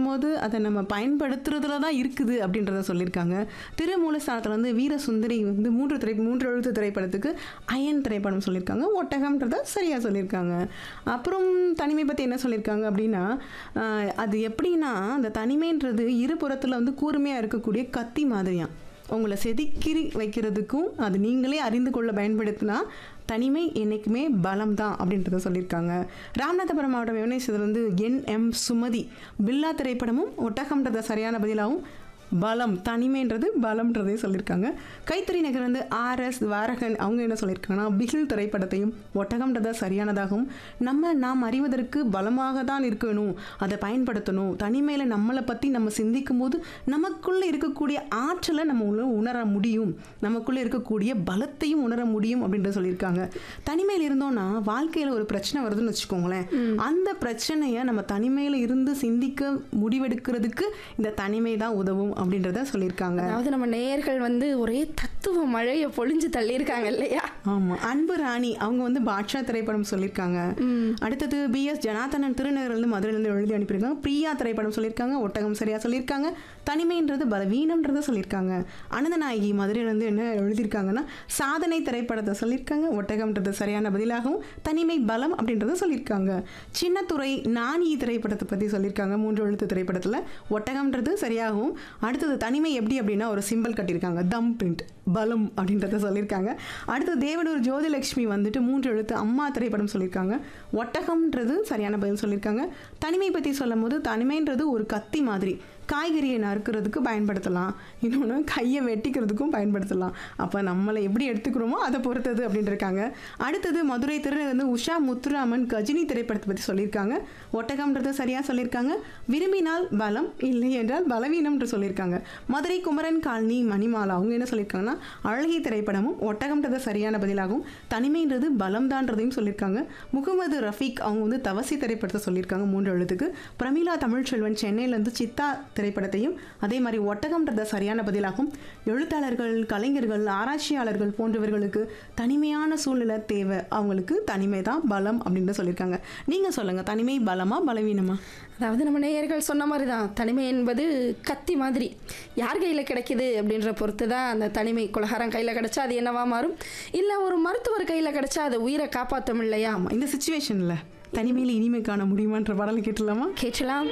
சொல்லும்போது அதை நம்ம பயன்படுத்துறதுல தான் இருக்குது அப்படின்றத சொல்லியிருக்காங்க திருமூலஸ்தானத்தில் வந்து வீர சுந்தரி வந்து மூன்று திரை மூன்று எழுத்து திரைப்படத்துக்கு அயன் திரைப்படம் சொல்லியிருக்காங்க ஒட்டகம்ன்றத சரியாக சொல்லியிருக்காங்க அப்புறம் தனிமை பற்றி என்ன சொல்லியிருக்காங்க அப்படின்னா ஆஹ், அது எப்படின்னா அந்த தனிமைன்றது இருபுறத்தில் வந்து கூர்மையாக இருக்கக்கூடிய கத்தி மாதிரியாம் உங்களை செதுக்கி வைக்கிறதுக்கும் அது நீங்களே அறிந்து கொள்ள பயன்படுத்தினா தனிமை என்றைக்குமே பலம் தான் அப்படின்றத சொல்லியிருக்காங்க ராமநாதபுரம் மாவட்டம் யுவனேஸ்வரர் வந்து என் எம் சுமதி பில்லா திரைப்படமும் ஒட்டகம்ன்றத சரியான பதிலாகவும் பலம் தனிமைன்றது பலம்ன்றதே சொல்லியிருக்காங்க கைத்தறி நகர் வந்து ஆர்எஸ் வாரகன் அவங்க என்ன சொல்லியிருக்காங்கன்னா பிகில் திரைப்படத்தையும் ஒட்டகம்ன்றத சரியானதாகவும் நம்ம நாம் அறிவதற்கு பலமாக தான் இருக்கணும் அதை பயன்படுத்தணும் தனிமையில் நம்மளை பற்றி நம்ம சிந்திக்கும் போது நமக்குள்ளே இருக்கக்கூடிய ஆற்றலை நம்ம உள்ள உணர முடியும் நமக்குள்ளே இருக்கக்கூடிய பலத்தையும் உணர முடியும் அப்படின்றத சொல்லியிருக்காங்க தனிமையில் இருந்தோம்னா வாழ்க்கையில் ஒரு பிரச்சனை வருதுன்னு வச்சுக்கோங்களேன் அந்த பிரச்சனையை நம்ம தனிமையில் இருந்து சிந்திக்க முடிவெடுக்கிறதுக்கு இந்த தனிமை தான் உதவும் அப்படின்றத சொல்லியிருக்காங்க அதாவது நம்ம நேயர்கள் வந்து ஒரே தத்துவ மழையை பொழிஞ்சு தள்ளியிருக்காங்க இல்லையா ஆமா அன்பு ராணி அவங்க வந்து பாட்ஷா திரைப்படம் சொல்லியிருக்காங்க அடுத்தது பி எஸ் ஜனார்த்தனன் திருநகர்லேருந்து மதுரையிலேருந்து எழுதி அனுப்பியிருக்காங்க பிரியா திரைப்படம் சொல்லியிருக்காங்க ஒட்டகம் சரியா சொல்லியிருக்காங்க தனிமைன்றது பலவீனம்ன்றத சொல்லியிருக்காங்க அனந்தநாயகி மதுரையிலேருந்து என்ன எழுதியிருக்காங்கன்னா சாதனை திரைப்படத்தை சொல்லியிருக்காங்க ஒட்டகம்ன்றது சரியான பதிலாகவும் தனிமை பலம் அப்படின்றத சொல்லியிருக்காங்க சின்னத்துறை நானி திரைப்படத்தை பற்றி சொல்லியிருக்காங்க மூன்று எழுத்து திரைப்படத்தில் ஒட்டகம்ன்றது சரியாகவும் அடுத்தது தனிமை எப்படி அப்படின்னா ஒரு சிம்பிள் கட்டியிருக்காங்க தம் பிரிண்ட் பலம் அப்படின்றத சொல்லியிருக்காங்க அடுத்து தேவனூர் ஜோதிலட்சுமி வந்துட்டு மூன்று எழுத்து அம்மா திரைப்படம் சொல்லியிருக்காங்க ஒட்டகம்ன்றது சரியான பதில் சொல்லியிருக்காங்க தனிமை பற்றி சொல்லும் போது தனிமைன்றது ஒரு கத்தி மாதிரி காய்கறியை நறுக்கிறதுக்கு பயன்படுத்தலாம் இன்னொன்று கையை வெட்டிக்கிறதுக்கும் பயன்படுத்தலாம் அப்போ நம்மளை எப்படி எடுத்துக்கிறோமோ அதை பொறுத்தது அப்படின்னு இருக்காங்க அடுத்தது மதுரை திருநகர் வந்து உஷா முத்துராமன் கஜினி திரைப்படத்தை பற்றி சொல்லியிருக்காங்க ஒட்டகம்ன்றது சரியாக சொல்லியிருக்காங்க விரும்பினால் பலம் இல்லை என்றால் பலவீனம்ன்று சொல்லியிருக்காங்க மதுரை குமரன் காலனி மணிமாலா அவங்க என்ன சொல்லியிருக்காங்கன்னா அழகி திரைப்படமும் ஒட்டகம்ன்றது சரியான பதிலாகவும் தனிமைன்றது பலம்தான்றதையும் சொல்லியிருக்காங்க முகமது ரஃபீக் அவங்க வந்து தவசி திரைப்படத்தை சொல்லியிருக்காங்க மூன்று எழுத்துக்கு பிரமிளா தமிழ்ச்செல்வன் சென்னையிலேருந்து சித்தா திரைப்படத்தையும் அதே மாதிரி ஒட்டகம்ன்றத சரியான பதிலாகும் எழுத்தாளர்கள் கலைஞர்கள் ஆராய்ச்சியாளர்கள் போன்றவர்களுக்கு தனிமையான சூழ்நிலை தேவை அவங்களுக்கு தனிமை தான் பலம் அப்படின்னு சொல்லியிருக்காங்க நீங்கள் சொல்லுங்கள் தனிமை பலமா பலவீனமா அதாவது நம்ம நேயர்கள் சொன்ன மாதிரி தான் தனிமை என்பது கத்தி மாதிரி யார் கையில் கிடைக்குது அப்படின்ற பொறுத்து தான் அந்த தனிமை குலகாரம் கையில் கிடைச்சா அது என்னவா மாறும் இல்லை ஒரு மருத்துவர் கையில் கிடைச்சா அது உயிரை காப்பாற்றும் இல்லையா ஆமாம் இந்த சுச்சுவேஷனில் தனிமையில் இனிமை காண முடியுமான்ற பாடலை கேட்டுலாமா கேட்கலாம்